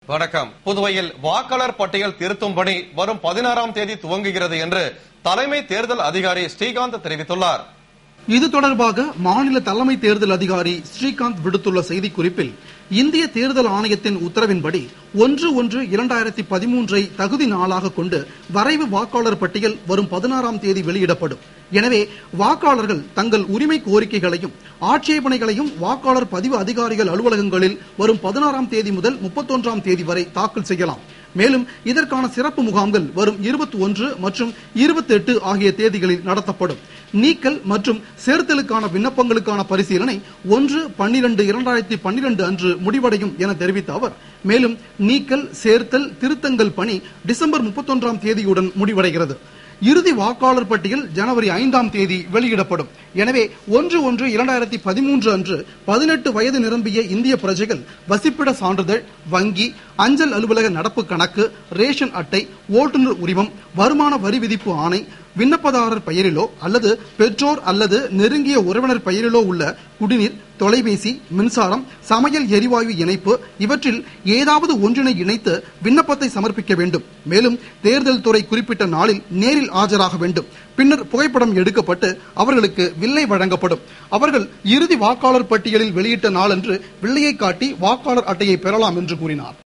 வணக்கம் புதுவையில் வாக்காளர் பட்டியல் திருத்தும் பணி வரும் பதினாறாம் தேதி துவங்குகிறது என்று தலைமை தேர்தல் அதிகாரி ஸ்ரீகாந்த் தெரிவித்துள்ளார் இது தொடர்பாக மாநில தலைமை தேர்தல் அதிகாரி ஸ்ரீகாந்த் விடுத்துள்ள செய்திக்குறிப்பில் இந்திய தேர்தல் ஆணையத்தின் உத்தரவின்படி ஒன்று ஒன்று இரண்டாயிரத்தி பதிமூன்றை தகுதி நாளாக கொண்டு வரைவு வாக்காளர் பட்டியல் வரும் பதினாறாம் தேதி வெளியிடப்படும் எனவே வாக்காளர்கள் தங்கள் உரிமை கோரிக்கைகளையும் ஆட்சேபனைகளையும் வாக்காளர் பதிவு அதிகாரிகள் அலுவலகங்களில் வரும் பதினாறாம் தேதி முதல் முப்பத்தொன்றாம் தேதி வரை தாக்கல் செய்யலாம் மேலும் இதற்கான சிறப்பு முகாம்கள் வரும் இருபத்தி ஒன்று மற்றும் இருபத்தி எட்டு ஆகிய தேதிகளில் நடத்தப்படும் நீக்கல் மற்றும் சேர்த்தலுக்கான விண்ணப்பங்களுக்கான பரிசீலனை ஒன்று பன்னிரண்டு இரண்டாயிரத்தி பன்னிரண்டு அன்று முடிவடையும் என தெரிவித்த அவர் மேலும் நீக்கல் சேர்த்தல் திருத்தங்கள் பணி டிசம்பர் முப்பத்தொன்றாம் தேதியுடன் முடிவடைகிறது இறுதி வாக்காளர் பட்டியல் ஜனவரி ஐந்தாம் தேதி வெளியிடப்படும் எனவே ஒன்று ஒன்று இரண்டாயிரத்தி பதிமூன்று அன்று பதினெட்டு வயது நிரம்பிய இந்திய பிரஜைகள் வசிப்பிட சான்றிதழ் வங்கி அஞ்சல் அலுவலக நடப்பு கணக்கு ரேஷன் அட்டை ஓட்டுநர் உரிமம் வருமான வரி விதிப்பு ஆணை விண்ணப்பதாரர் பெயரிலோ அல்லது பெற்றோர் அல்லது நெருங்கிய உறவினர் பெயரிலோ உள்ள குடிநீர் தொலைபேசி மின்சாரம் சமையல் எரிவாயு இணைப்பு இவற்றில் ஏதாவது ஒன்றினை இணைத்து விண்ணப்பத்தை சமர்ப்பிக்க வேண்டும் மேலும் தேர்தல் துறை குறிப்பிட்ட நாளில் நேரில் ஆஜராக வேண்டும் பின்னர் புகைப்படம் எடுக்கப்பட்டு அவர்களுக்கு வில்லை வழங்கப்படும் அவர்கள் இறுதி வாக்காளர் பட்டியலில் வெளியிட்ட நாளன்று வில்லையை காட்டி வாக்காளர் அட்டையை பெறலாம் என்று கூறினார்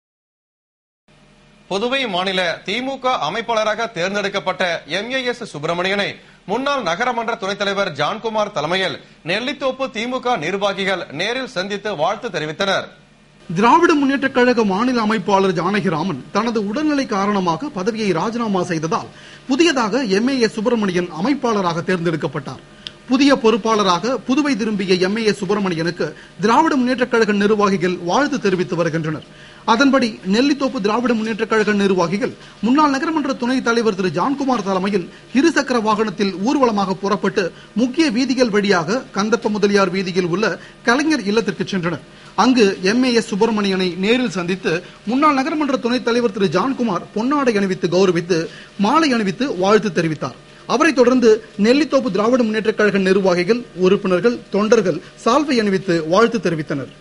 புதுவை மாநில திமுக அமைப்பாளராக தேர்ந்தெடுக்கப்பட்ட எம்ஏஎஸ் சுப்பிரமணியனை முன்னாள் நகரமன்ற துணைத் தலைவர் ஜான்குமார் தலைமையில் நெல்லித்தோப்பு திமுக நிர்வாகிகள் நேரில் சந்தித்து வாழ்த்து தெரிவித்தனர் திராவிட முன்னேற்றக் கழக மாநில அமைப்பாளர் ஜானகிராமன் தனது உடல்நிலை காரணமாக பதவியை ராஜினாமா செய்ததால் புதியதாக எம்ஏஎஸ் சுப்பிரமணியன் அமைப்பாளராக தேர்ந்தெடுக்கப்பட்டார் புதிய பொறுப்பாளராக புதுவை திரும்பிய எம்ஏஎஸ் சுப்பிரமணியனுக்கு திராவிட முன்னேற்றக் கழக நிர்வாகிகள் வாழ்த்து தெரிவித்து வருகின்றனர் அதன்படி நெல்லித்தோப்பு திராவிட முன்னேற்றக் கழக நிர்வாகிகள் முன்னாள் நகரமன்ற துணைத் தலைவர் திரு ஜான்குமார் தலைமையில் இருசக்கர வாகனத்தில் ஊர்வலமாக புறப்பட்டு முக்கிய வீதிகள் வழியாக கந்தப்ப முதலியார் வீதியில் உள்ள கலைஞர் இல்லத்திற்கு சென்றனர் அங்கு எம்ஏஎஸ் சுப்பிரமணியனை நேரில் சந்தித்து முன்னாள் நகரமன்ற துணைத் தலைவர் திரு ஜான்குமார் பொன்னாடை அணிவித்து கௌரவித்து மாலை அணிவித்து வாழ்த்து தெரிவித்தார் அவரைத் தொடர்ந்து நெல்லித்தோப்பு திராவிட முன்னேற்றக் கழக நிர்வாகிகள் உறுப்பினர்கள் தொண்டர்கள் சால்வை அணிவித்து வாழ்த்து தெரிவித்தனர்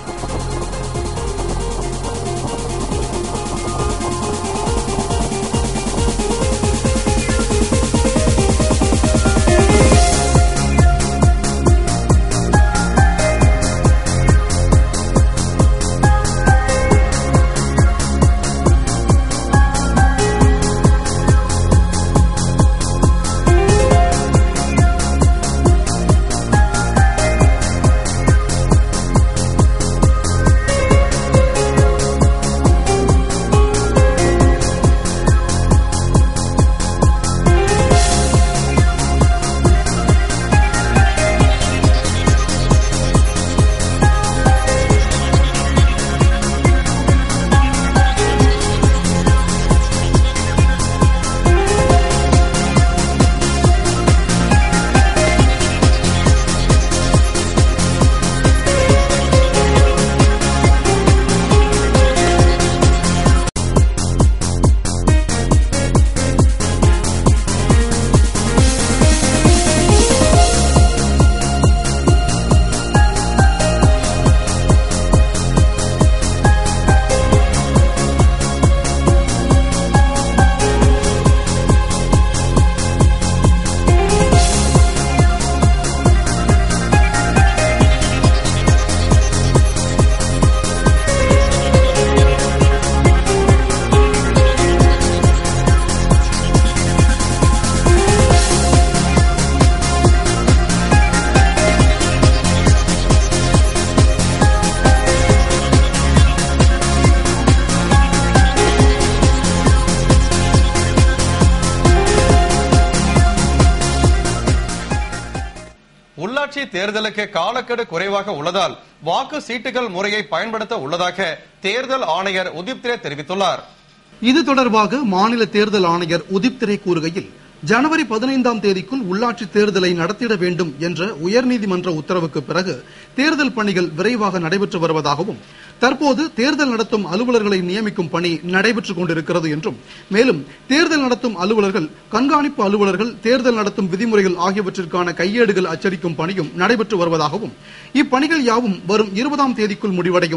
உள்ளாட்சி தேர்தலுக்கு காலக்கெடு குறைவாக உள்ளதால் வாக்கு சீட்டுகள் முறையை பயன்படுத்த உள்ளதாக தேர்தல் ஆணையர் உதிப் திரே தெரிவித்துள்ளார் இது தொடர்பாக மாநில தேர்தல் ஆணையர் உதிப் திரே கூறுகையில் ஜனவரி பதினைந்தாம் தேதிக்குள் உள்ளாட்சி தேர்தலை நடத்திட வேண்டும் என்ற உயர்நீதிமன்ற உத்தரவுக்கு பிறகு தேர்தல் பணிகள் விரைவாக நடைபெற்று வருவதாகவும் தற்போது தேர்தல் நடத்தும் அலுவலர்களை நியமிக்கும் பணி நடைபெற்றுக் கொண்டிருக்கிறது என்றும் மேலும் தேர்தல் நடத்தும் அலுவலர்கள் கண்காணிப்பு அலுவலர்கள் தேர்தல் நடத்தும் விதிமுறைகள் ஆகியவற்றிற்கான கையேடுகள் அச்சடிக்கும் பணியும் நடைபெற்று வருவதாகவும் இப்பணிகள் யாவும் வரும் இருபதாம் தேதிக்குள் முடிவடையும்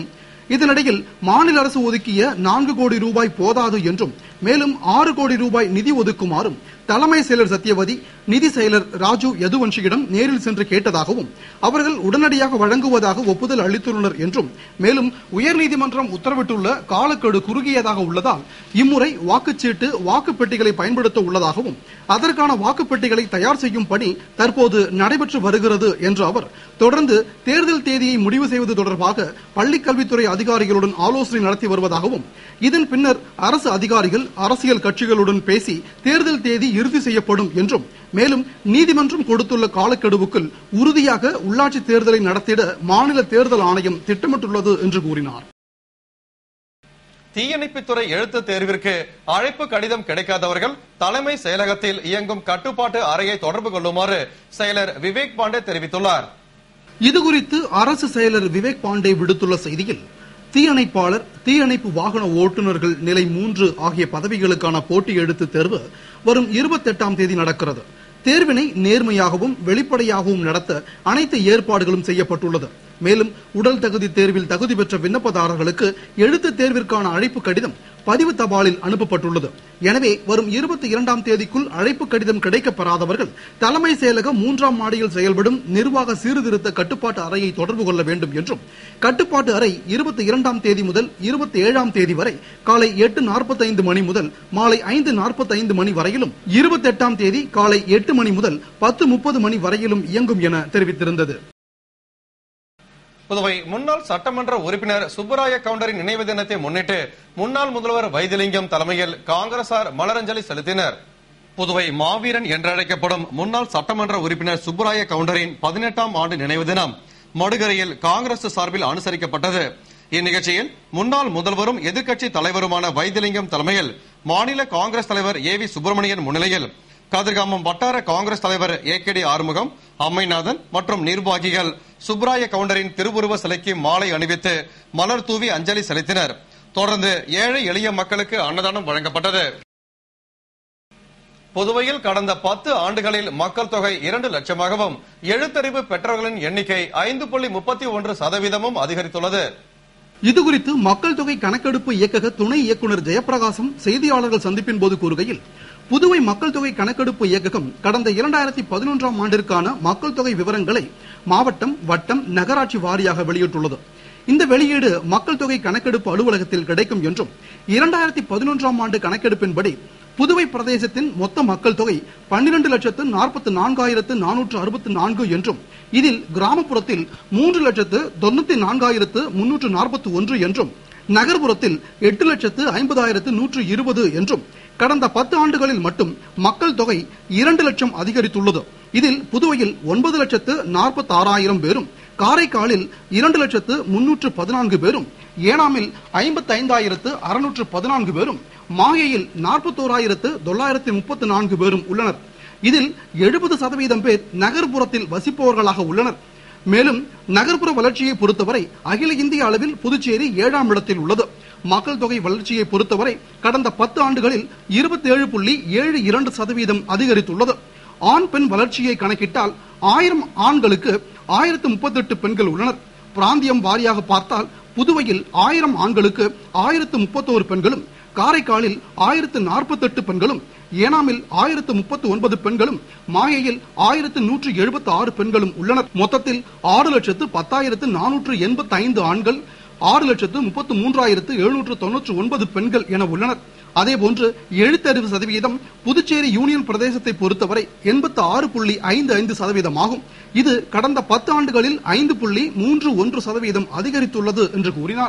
இதனிடையில் மாநில அரசு ஒதுக்கிய நான்கு கோடி ரூபாய் போதாது என்றும் மேலும் ஆறு கோடி ரூபாய் நிதி ஒதுக்குமாறும் தலைமை செயலர் சத்யவதி நிதி செயலர் ராஜு யதுவன்ஷியிடம் நேரில் சென்று கேட்டதாகவும் அவர்கள் உடனடியாக வழங்குவதாக ஒப்புதல் அளித்துள்ளனர் என்றும் மேலும் உயர்நீதிமன்றம் உத்தரவிட்டுள்ள காலக்கெடு குறுகியதாக உள்ளதால் இம்முறை வாக்குச்சீட்டு வாக்குப்பெட்டிகளை பயன்படுத்த உள்ளதாகவும் அதற்கான வாக்குப்பெட்டிகளை தயார் செய்யும் பணி தற்போது நடைபெற்று வருகிறது என்று அவர் தொடர்ந்து தேர்தல் தேதியை முடிவு செய்வது தொடர்பாக பள்ளிக்கல்வித்துறை அதிகாரிகளுடன் ஆலோசனை நடத்தி வருவதாகவும் இதன் பின்னர் அரசு அதிகாரிகள் அரசியல் கட்சிகளுடன் பேசி தேர்தல் தேதி இறுதி செய்யப்படும் என்றும் மேலும் நீதிமன்றம் கொடுத்துள்ள காலக்கெடுவுக்குள் உறுதியாக உள்ளாட்சி தேர்தலை நடத்திட மாநில தேர்தல் ஆணையம் திட்டமிட்டுள்ளது என்று கூறினார் தீயணைப்புத்துறை எழுத்து தேர்விற்கு அழைப்பு கடிதம் கிடைக்காதவர்கள் தலைமை செயலகத்தில் இயங்கும் கட்டுப்பாட்டு அறையை தொடர்பு கொள்ளுமாறு செயலர் விவேக் பாண்டே தெரிவித்துள்ளார் இதுகுறித்து அரசு செயலர் விவேக் பாண்டே விடுத்துள்ள செய்தியில் தீயணைப்பாளர் தீயணைப்பு வாகன ஓட்டுநர்கள் நிலை மூன்று ஆகிய பதவிகளுக்கான போட்டி எழுத்து தேர்வு வரும் இருபத்தெட்டாம் தேதி நடக்கிறது தேர்வினை நேர்மையாகவும் வெளிப்படையாகவும் நடத்த அனைத்து ஏற்பாடுகளும் செய்யப்பட்டுள்ளது மேலும் உடல் தகுதி தேர்வில் தகுதி பெற்ற விண்ணப்பதாரர்களுக்கு எழுத்து தேர்விற்கான அழைப்பு கடிதம் பதிவு தபாலில் அனுப்பப்பட்டுள்ளது எனவே வரும் இருபத்தி இரண்டாம் தேதிக்குள் அழைப்பு கடிதம் கிடைக்கப் பெறாதவர்கள் தலைமை செயலக மூன்றாம் மாடியில் செயல்படும் நிர்வாக சீர்திருத்த கட்டுப்பாட்டு அறையை தொடர்பு கொள்ள வேண்டும் என்றும் கட்டுப்பாட்டு அறை இருபத்தி இரண்டாம் தேதி முதல் இருபத்தி ஏழாம் தேதி வரை காலை எட்டு நாற்பத்தைந்து மணி முதல் மாலை ஐந்து நாற்பத்தைந்து மணி வரையிலும் இருபத்தி எட்டாம் தேதி காலை எட்டு மணி முதல் பத்து முப்பது மணி வரையிலும் இயங்கும் என தெரிவித்திருந்தது புதுவை முன்னாள் சட்டமன்ற உறுப்பினர் சுப்பராய கவுண்டரின் நினைவு தினத்தை முன்னிட்டு முன்னாள் முதல்வர் வைத்திலிங்கம் தலைமையில் காங்கிரசார் மலரஞ்சலி செலுத்தினர் புதுவை மாவீரன் என்றழைக்கப்படும் முன்னாள் சட்டமன்ற உறுப்பினர் சுப்பராய கவுண்டரின் பதினெட்டாம் ஆண்டு நினைவு தினம் மடுகரையில் காங்கிரஸ் சார்பில் அனுசரிக்கப்பட்டது இந்நிகழ்ச்சியில் முன்னாள் முதல்வரும் எதிர்க்கட்சி தலைவருமான வைத்திலிங்கம் தலைமையில் மாநில காங்கிரஸ் தலைவர் ஏ வி சுப்பிரமணியன் முன்னிலையில் கதிர்காமம் வட்டார காங்கிரஸ் தலைவர் A K D Arumugam Ammainathan மற்றும் நிர்வாகிகள் சுப்ராய கவுண்டரின் திருவுருவ சிலைக்கு மாலை அணிவித்து மலர் தூவி அஞ்சலி செலுத்தினர் தொடர்ந்து ஏழை எளிய மக்களுக்கு அன்னதானம் வழங்கப்பட்டது புதுவையில் கடந்த பத்து ஆண்டுகளில் மக்கள் தொகை இரண்டு லட்சமாகவும் எழுத்தறிவு பெற்றவர்களின் எண்ணிக்கை ஐந்து புள்ளி முப்பத்தி ஒன்று சதவீதமும் அதிகரித்துள்ளது இதுகுறித்து மக்கள் தொகை கணக்கெடுப்பு இயக்கக துணை இயக்குநர் ஜெயப்பிரகாசம் செய்தியாளர்கள் சந்திப்பின் போது கூறுகையில் புதுவை மக்கள் தொகை கணக்கெடுப்பு இயக்ககம் கடந்த இரண்டாயிரத்தி பதினொன்றாம் ஆண்டிற்கான மக்கள் தொகை விவரங்களை மாவட்டம் வட்டம் நகராட்சி வாரியாக வெளியிட்டுள்ளது இந்த வெளியீடு மக்கள் தொகை கணக்கெடுப்பு அலுவலகத்தில் கிடைக்கும் என்றும் இரண்டாயிரத்தி பதினொன்றாம் ஆண்டு கணக்கெடுப்பின்படி புதுவை பிரதேசத்தின் மொத்த மக்கள் தொகை பன்னிரண்டு லட்சத்து நாற்பத்தி நான்காயிரத்து நானூற்று அறுபத்தி நான்கு என்றும் இதில் கிராமப்புறத்தில் மூன்று லட்சத்து தொண்ணூத்தி நான்காயிரத்து முன்னூற்று நாற்பத்தி ஒன்று என்றும் நகர்ப்புறத்தில் எட்டு லட்சத்து ஐம்பதாயிரத்து நூற்று இருபது என்றும் கடந்த பத்து ஆண்டுகளில் மட்டும் மக்கள் தொகை இரண்டு லட்சம் அதிகரித்துள்ளது இதில் புதுவையில் ஒன்பது லட்சத்து நாற்பத்தி ஆறாயிரம் பேரும் காரைக்காலில் இரண்டு லட்சத்து முன்னூற்று பதினான்கு பேரும் ஏனாமில் ஐம்பத்தி ஐந்தாயிரத்து அறுநூற்று பதினான்கு பேரும் மாயையில் நாற்பத்தோராயிரத்து தொள்ளாயிரத்தி முப்பத்தி நான்கு பேரும் உள்ளனர் இதில் எழுபது சதவீதம் பேர் நகர்ப்புறத்தில் வசிப்பவர்களாக உள்ளனர் மேலும் நகர்ப்புற வளர்ச்சியை பொறுத்தவரை அகில இந்திய அளவில் புதுச்சேரி ஏழாம் இடத்தில் உள்ளது மக்கள் தொகை வளர்ச்சியை பொறுத்தவரை கடந்த பத்து ஆண்டுகளில் இருபத்தி ஏழு புள்ளி ஏழு இரண்டு சதவீதம் அதிகரித்துள்ளது ஆண் பெண் வளர்ச்சியை கணக்கிட்டால் ஆயிரம் ஆண்களுக்கு ஆயிரத்து முப்பத்தெட்டு பெண்கள் உள்ளனர் பிராந்தியம் வாரியாக பார்த்தால் புதுவையில் ஆயிரம் ஆண்களுக்கு ஆயிரத்து முப்பத்தோரு பெண்களும் காரைக்காலில் ஆயிரத்து நாற்பத்தெட்டு பெண்களும் ஏனாமில் ஆயிரத்து முப்பத்து ஒன்பது பெண்களும் மாயையில் ஆயிரத்து நூற்று எழுபத்தி ஆறு பெண்களும் உள்ளனர் மொத்தத்தில் ஆறு லட்சத்து பத்தாயிரத்து நானூற்று எண்பத்தி ஐந்து ஆண்கள் ஆறு லட்சத்து முப்பத்து மூன்றாயிரத்து எழுநூற்று தொன்னூற்று ஒன்பது பெண்கள் என உள்ளனர் அதேபோன்று எழுத்தறிவு சதவீதம் புதுச்சேரி யூனியன் பிரதேசத்தை பொறுத்தவரை எண்பத்தி ஆறு புள்ளி ஐந்து ஐந்து சதவீதமாகும் இது கடந்த பத்து ஆண்டுகளில் ஐந்து புள்ளி மூன்று ஒன்று சதவீதம் அதிகரித்துள்ளது என்று கூறினார்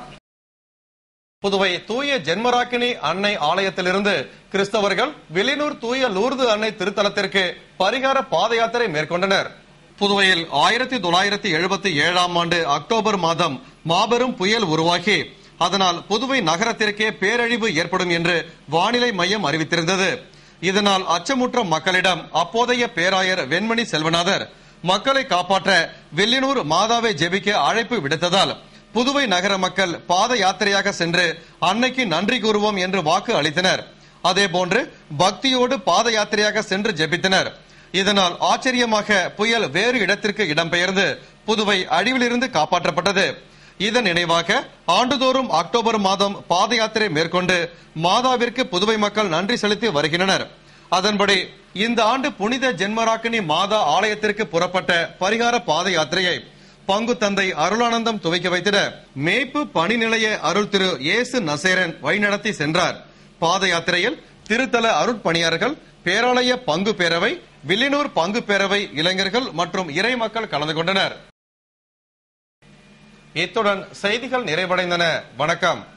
புதுவை தூய ஜென்மராக்கினி அன்னை ஆலயத்திலிருந்து கிறிஸ்தவர்கள் வெளியூர் தூய லூர்து அன்னை திருத்தலத்திற்கு பரிகார பாத யாத்திரை மேற்கொண்டனர் புதுவையில் ஆயிரத்தி தொள்ளாயிரத்தி எழுபத்தி ஏழாம் ஆண்டு அக்டோபர் மாதம் மாபெரும் புயல் உருவாகி அதனால் புதுவை நகரத்திற்கே பேரழிவு ஏற்படும் என்று வானிலை மையம் அறிவித்திருந்தது இதனால் அச்சமுற்ற மக்களிடம் அப்போதைய பேராயர் வெண்மணி செல்வநாதர் மக்களை காப்பாற்ற வெள்ளினூர் மாதாவை ஜெபிக்க அழைப்பு விடுத்ததால் புதுவை நகர மக்கள் பாத யாத்திரையாக சென்று அன்னைக்கு நன்றி கூறுவோம் என்று வாக்கு அளித்தனர் அதேபோன்று பக்தியோடு பாத யாத்திரையாக சென்று ஜெபித்தனர் இதனால் ஆச்சரியமாக புயல் வேறு இடத்திற்கு இடம்பெயர்ந்து புதுவை அழிவிலிருந்து காப்பாற்றப்பட்டது இதன் நினைவாக ஆண்டுதோறும் அக்டோபர் மாதம் பாத யாத்திரை மேற்கொண்டு மாதாவிற்கு புதுவை மக்கள் நன்றி செலுத்தி வருகின்றனர் அதன்படி இந்த ஆண்டு புனித ஜென்மராக்கினி மாதா ஆலயத்திற்கு புறப்பட்ட பரிகார பாத யாத்திரையை பங்கு தந்தை அருளானந்தம் துவக்கி வைத்திட மேய்ப்பு பணி நிலைய அருள் திரு இயேசு நசேரன் வழிநடத்தி சென்றார் பாத யாத்திரையில் திருத்தல அருட்பணியாளர்கள் பேராலய பங்கு பேரவை வில்லியனூர் பங்கு பேரவை இளைஞர்கள் மற்றும் இறை மக்கள் கலந்து கொண்டனர் இத்துடன் செய்திகள் நிறைவடைந்தன வணக்கம்